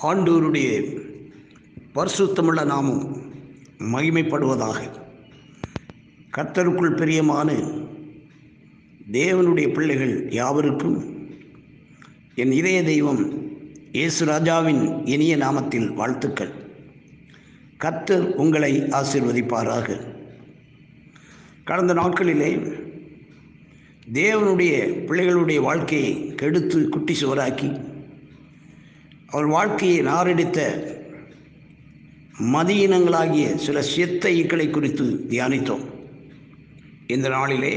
ஆண்டோருடைய பரிசுத்தமுள்ள நாமம் மகிமைப்படுவதாக கர்த்தருக்குள் பிரியமான தேவனுடைய பிள்ளைகள் யாவருக்கும் என் இதய தெய்வம் இயேசு ராஜாவின் இனிய நாமத்தில் வாழ்த்துக்கள் கர்த்தர் உங்களை ஆசிர்வதிப்பாராக கடந்த நாட்களிலே தேவனுடைய பிள்ளைகளுடைய வாழ்க்கையை கெடுத்து குட்டி சுவராக்கி அவர் வாழ்க்கையை நாரடித்த மதியினங்களாகிய சில சித்த ஈக்களை குறித்து தியானித்தோம் இந்த நாளிலே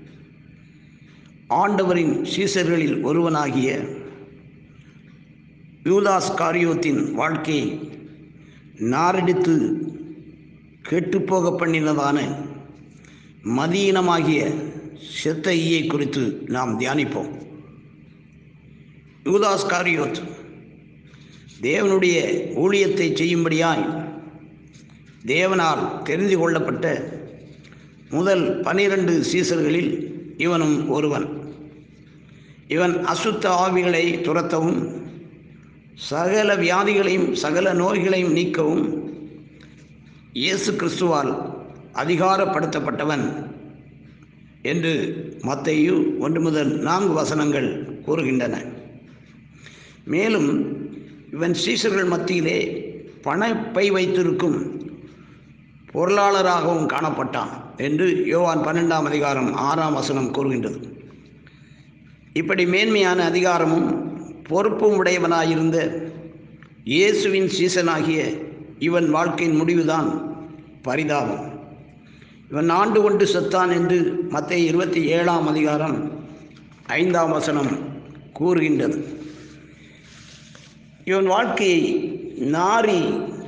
ஆண்டவரின் சீசர்களில் ஒருவனாகிய யூதாஸ் காரியோத்தின் வாழ்க்கையை நாரடித்து கெட்டுப்போக பண்ணினதான மதியினமாகிய செத்த ஈயை குறித்து நாம் தியானிப்போம் யூதாஸ் காரியோத் தேவனுடைய ஊழியத்தை செய்யும்படியாய் தேவனால் தெரிந்து கொள்ளப்பட்ட முதல் பனிரெண்டு சீசர்களில் இவனும் ஒருவன் இவன் அசுத்த ஆவிகளை துரத்தவும் சகல வியாதிகளையும் சகல நோய்களையும் நீக்கவும் இயேசு கிறிஸ்துவால் அதிகாரப்படுத்தப்பட்டவன் என்று மத்தையு ஒன்று முதல் நான்கு வசனங்கள் கூறுகின்றன மேலும் இவன் சீசர்கள் மத்தியிலே பணப்பை வைத்திருக்கும் பொருளாளராகவும் காணப்பட்டான் என்று யோவான் பன்னெண்டாம் அதிகாரம் ஆறாம் வசனம் கூறுகின்றது இப்படி மேன்மையான அதிகாரமும் பொறுப்பும் உடையவனாயிருந்த இயேசுவின் சீசனாகிய இவன் வாழ்க்கையின் முடிவுதான் பரிதாபம் இவன் ஆண்டு கொண்டு செத்தான் என்று மத்திய இருபத்தி ஏழாம் அதிகாரம் ஐந்தாம் வசனம் கூறுகின்றது இவன் வாழ்க்கையை நாரி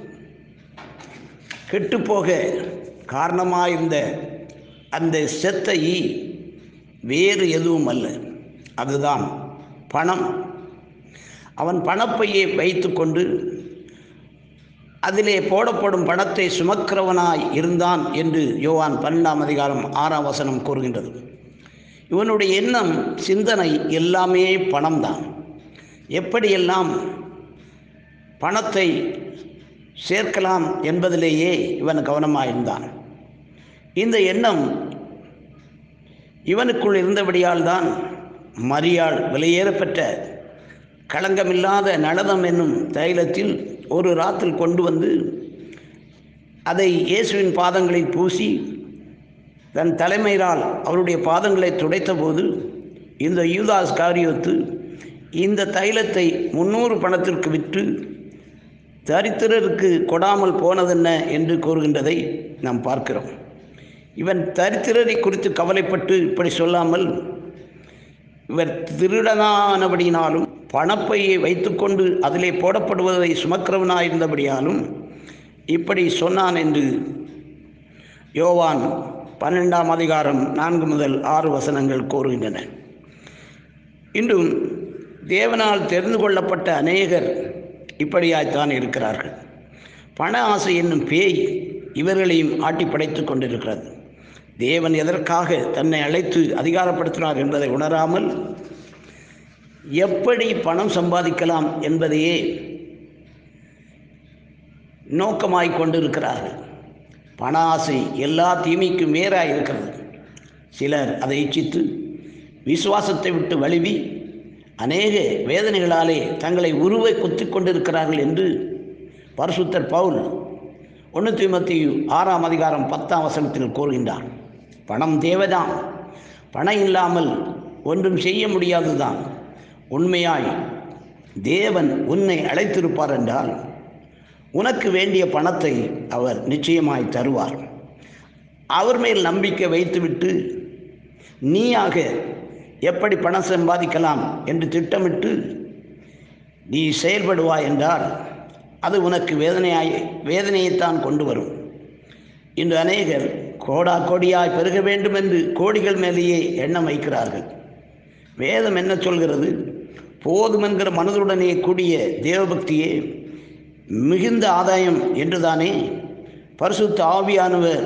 கெட்டுப்போக காரணமாயிருந்த அந்த செத்த ஈ வேறு எதுவும் அல்ல அதுதான் பணம் அவன் பணப்பையை வைத்துக்கொண்டு அதிலே போடப்படும் பணத்தை சுமக்கிறவனாய் இருந்தான் என்று யோவான் பன்னெண்டாம் அதிகாரம் ஆறாம் வசனம் கூறுகின்றது இவனுடைய எண்ணம் சிந்தனை எல்லாமே பணம்தான் எப்படியெல்லாம் பணத்தை சேர்க்கலாம் என்பதிலேயே இவன் கவனமாயிருந்தான் இந்த எண்ணம் இவனுக்குள் இருந்தபடியால் தான் மரியாள் விலையேறப்பெற்ற களங்கமில்லாத நளதம் என்னும் தைலத்தில் ஒரு ராத்தில் கொண்டு வந்து அதை இயேசுவின் பாதங்களில் பூசி தன் தலைமையினால் அவருடைய பாதங்களை துடைத்தபோது இந்த யூதாஸ் காரியத்து இந்த தைலத்தை முன்னூறு பணத்திற்கு விற்று தரித்திரருக்கு கொடாமல் போனதென்ன என்று கூறுகின்றதை நாம் பார்க்கிறோம் இவன் தரித்திரரை குறித்து கவலைப்பட்டு இப்படி சொல்லாமல் இவர் திருடனானபடியினாலும் பணப்பையை வைத்துக்கொண்டு அதிலே போடப்படுவதை சுமக்கிறவனாயிருந்தபடியாலும் இப்படி சொன்னான் என்று யோவான் பன்னெண்டாம் அதிகாரம் நான்கு முதல் ஆறு வசனங்கள் கூறுகின்றன இன்றும் தேவனால் தெரிந்து கொள்ளப்பட்ட அநேகர் இப்படியாய்த்தான் இருக்கிறார்கள் பண ஆசை என்னும் பேய் இவர்களையும் ஆட்டி படைத்து கொண்டிருக்கிறது தேவன் எதற்காக தன்னை அழைத்து அதிகாரப்படுத்தினார் என்பதை உணராமல் எப்படி பணம் சம்பாதிக்கலாம் என்பதையே நோக்கமாய் கொண்டிருக்கிறார்கள் பண ஆசை எல்லா தீமைக்கும் வேறாக இருக்கிறது சிலர் அதை இச்சித்து விசுவாசத்தை விட்டு வழுவி அநேக வேதனைகளாலே தங்களை உருவை குத்தி கொண்டிருக்கிறார்கள் என்று பரிசுத்தர் பவுல் ஒன்று தீமத்தி ஆறாம் அதிகாரம் பத்தாம் வசனத்தில் கூறுகின்றார் பணம் தேவைதான் பணம் இல்லாமல் ஒன்றும் செய்ய முடியாதுதான் உண்மையாய் தேவன் உன்னை அழைத்திருப்பார் என்றால் உனக்கு வேண்டிய பணத்தை அவர் நிச்சயமாய் தருவார் அவர் மேல் நம்பிக்கை வைத்துவிட்டு நீயாக எப்படி பணம் சம்பாதிக்கலாம் என்று திட்டமிட்டு நீ செயல்படுவாய் என்றால் அது உனக்கு வேதனையாய் வேதனையைத்தான் கொண்டு வரும் இன்று அநேகர் கோடா கோடியாய் பெருக வேண்டும் என்று கோடிகள் மேலேயே எண்ணம் வைக்கிறார்கள் வேதம் என்ன சொல்கிறது போதும் என்கிற மனதுடனே கூடிய தேவபக்தியே மிகுந்த ஆதாயம் என்றுதானே பரிசுத்த ஆவியானவர்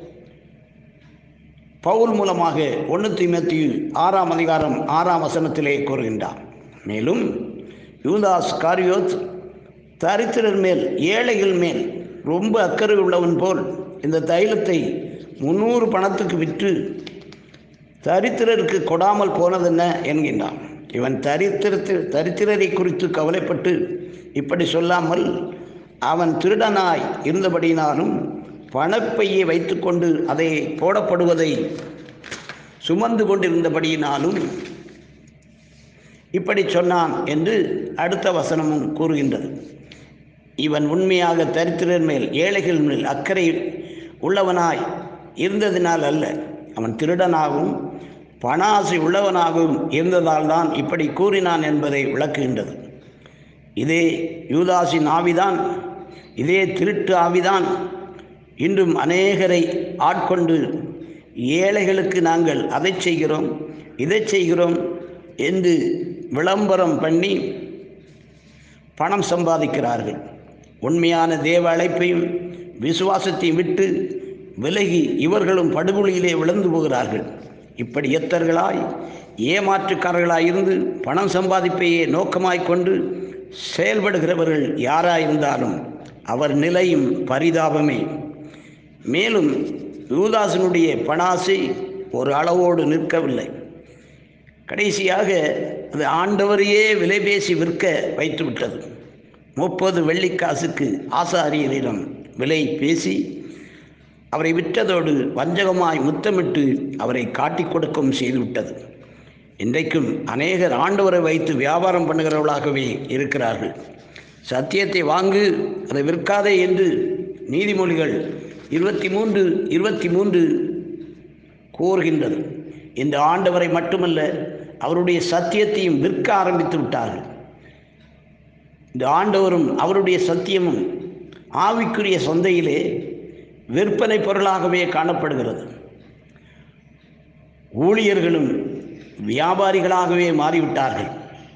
பவுல் மூலமாக ஒன்று தீமத்தி ஆறாம் அதிகாரம் ஆறாம் வசனத்திலே கூறுகின்றார் மேலும் யூதாஸ் காரியோத் தரித்திரர் மேல் ஏழைகள் மேல் ரொம்ப அக்கறை உள்ளவன் போல் இந்த தைலத்தை முந்நூறு பணத்துக்கு விற்று தரித்திரருக்கு கொடாமல் போனதென்ன என்கின்றான் இவன் தரித்திரத்தில் தரித்திரரை குறித்து கவலைப்பட்டு இப்படி சொல்லாமல் அவன் திருடனாய் இருந்தபடியினாலும் பணப்பையை வைத்துக்கொண்டு அதை போடப்படுவதை சுமந்து கொண்டிருந்தபடியினாலும் இப்படி சொன்னான் என்று அடுத்த வசனமும் கூறுகின்றது இவன் உண்மையாக தரித்திரர் மேல் ஏழைகள் மேல் அக்கறை உள்ளவனாய் இருந்ததினால் அல்ல அவன் திருடனாகவும் பண ஆசை உள்ளவனாகவும் இருந்ததால் தான் இப்படி கூறினான் என்பதை விளக்குகின்றது இதே யூதாசின் ஆவிதான் இதே திருட்டு ஆவிதான் இன்றும் அநேகரை ஆட்கொண்டு ஏழைகளுக்கு நாங்கள் அதை செய்கிறோம் இதை செய்கிறோம் என்று விளம்பரம் பண்ணி பணம் சம்பாதிக்கிறார்கள் உண்மையான தேவ அழைப்பையும் விசுவாசத்தையும் விட்டு விலகி இவர்களும் படுகொலியிலே விழுந்து போகிறார்கள் இப்படி எத்தர்களாய் ஏமாற்றுக்காரர்களாய் இருந்து பணம் சம்பாதிப்பையே நோக்கமாய் கொண்டு செயல்படுகிறவர்கள் யாராயிருந்தாலும் அவர் நிலையும் பரிதாபமே மேலும் யூதாசனுடைய பணாசை ஒரு அளவோடு நிற்கவில்லை கடைசியாக அது ஆண்டவரையே விலை பேசி விற்க வைத்துவிட்டது முப்பது வெள்ளிக்காசுக்கு ஆசாரியரிடம் விலை பேசி அவரை விற்றதோடு வஞ்சகமாய் முத்தமிட்டு அவரை காட்டிக் கொடுக்கவும் செய்துவிட்டது இன்றைக்கும் அநேகர் ஆண்டவரை வைத்து வியாபாரம் பண்ணுகிறவர்களாகவே இருக்கிறார்கள் சத்தியத்தை வாங்கு அதை விற்காதே என்று நீதிமொழிகள் இருபத்தி மூன்று இருபத்தி மூன்று கூறுகின்றது இந்த ஆண்டவரை மட்டுமல்ல அவருடைய சத்தியத்தையும் விற்க ஆரம்பித்து விட்டார்கள் இந்த ஆண்டவரும் அவருடைய சத்தியமும் ஆவிக்குரிய சந்தையிலே விற்பனை பொருளாகவே காணப்படுகிறது ஊழியர்களும் வியாபாரிகளாகவே மாறிவிட்டார்கள்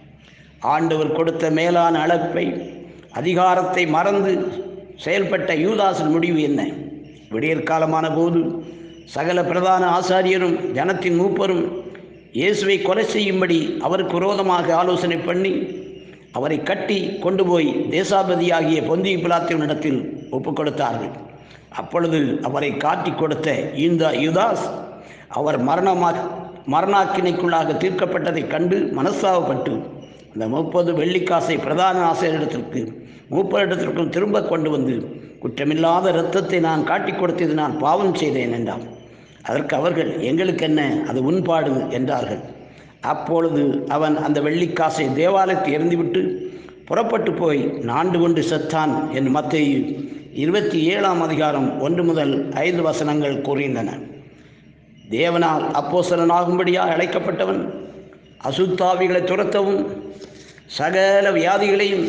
ஆண்டவர் கொடுத்த மேலான அழைப்பை அதிகாரத்தை மறந்து செயல்பட்ட யூதாசின் முடிவு என்ன விடியற்காலமான போது சகல பிரதான ஆசாரியரும் ஜனத்தின் மூப்பரும் இயேசுவை கொலை செய்யும்படி அவருக்கு விரோதமாக ஆலோசனை பண்ணி அவரை கட்டி கொண்டு போய் தேசாபதியாகிய பொந்தி பிலாத்தியனிடத்தில் ஒப்புக் கொடுத்தார்கள் அப்பொழுது அவரை காட்டி கொடுத்த இந்த யுதாஸ் அவர் மரணமா மரணாக்கினைக்குள்ளாக தீர்க்கப்பட்டதைக் கண்டு மனஸ்தாபப்பட்டு அந்த முப்பது வெள்ளிக்காசை பிரதான ஆசிரியரிடத்திற்கு மூப்பரிடத்திற்கும் திரும்ப கொண்டு வந்து குற்றமில்லாத இரத்தத்தை நான் காட்டிக் கொடுத்தது நான் பாவம் செய்தேன் என்றான் அதற்கு அவர்கள் எங்களுக்கு என்ன அது உண்பாடு என்றார்கள் அப்பொழுது அவன் அந்த வெள்ளிக்காசை தேவாலயத்தை எறிந்துவிட்டு புறப்பட்டு போய் நாண்டு கொண்டு செத்தான் என்று மத்திய இருபத்தி ஏழாம் அதிகாரம் ஒன்று முதல் ஐந்து வசனங்கள் கூறுகின்றன தேவனால் அப்போசலனாகும்படியாக அழைக்கப்பட்டவன் அசுத்தாவிகளை துரத்தவும் சகல வியாதிகளையும்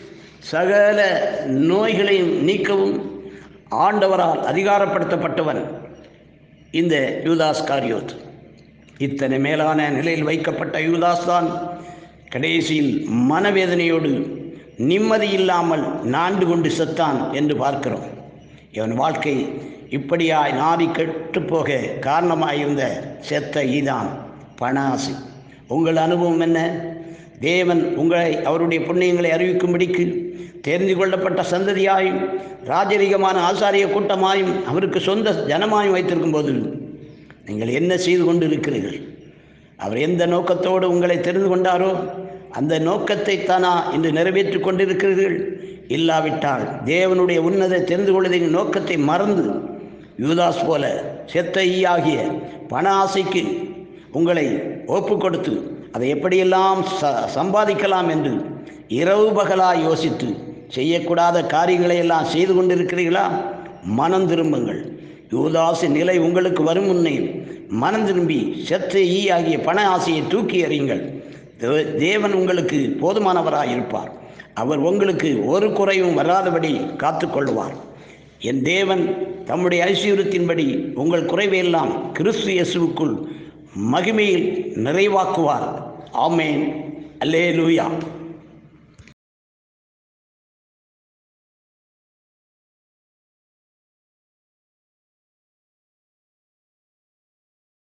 சகல நோய்களையும் நீக்கவும் ஆண்டவரால் அதிகாரப்படுத்தப்பட்டவன் இந்த யூதாஸ் காரியோத் இத்தனை மேலான நிலையில் வைக்கப்பட்ட யூதாஸ் தான் கடைசியில் மனவேதனையோடு நிம்மதி இல்லாமல் நாண்டு கொண்டு செத்தான் என்று பார்க்கிறோம் இவன் வாழ்க்கை இப்படியாய் நாடி கெட்டுப்போக காரணமாயிருந்த செத்த ஈதான் பண ஆசை உங்கள் அனுபவம் என்ன தேவன் உங்களை அவருடைய புண்ணியங்களை அறிவிக்கும்படிக்கு தெரிந்து கொள்ளப்பட்ட சந்ததியாயும் ராஜரீகமான ஆசாரிய கூட்டமாயும் அவருக்கு சொந்த ஜனமாயும் வைத்திருக்கும் போது நீங்கள் என்ன செய்து கொண்டு இருக்கிறீர்கள் அவர் எந்த நோக்கத்தோடு உங்களை தெரிந்து கொண்டாரோ அந்த நோக்கத்தை தானா இன்று நிறைவேற்றி கொண்டிருக்கிறீர்கள் இல்லாவிட்டால் தேவனுடைய உன்னத தெரிந்து கொள்வதின் நோக்கத்தை மறந்து யூதாஸ் போல செத்த ஈயாகிய பண ஆசைக்கு உங்களை ஒப்பு கொடுத்து அதை எப்படியெல்லாம் ச சம்பாதிக்கலாம் என்று இரவு பகலாக யோசித்து செய்யக்கூடாத காரியங்களை எல்லாம் செய்து கொண்டிருக்கிறீர்களா மனம் திரும்புங்கள் யூதாசின் நிலை உங்களுக்கு வரும் முன்னே மனம் திரும்பி செத்த ஈ ஆகிய பண ஆசையை தூக்கி எறியுங்கள் தே- தேவன் உங்களுக்கு போதுமானவராக இருப்பார் அவர் உங்களுக்கு ஒரு குறையும் வராதபடி காத்துக்கொள்வார் என் தேவன் தம்முடைய ஐஸ்வர்யத்தின்படி உங்கள் குறைவையெல்லாம் கிறிஸ்து இயேசுவுக்குள் மகிமையில் நிறைவாக்குவார் ஆமேன் அல்லேலூயா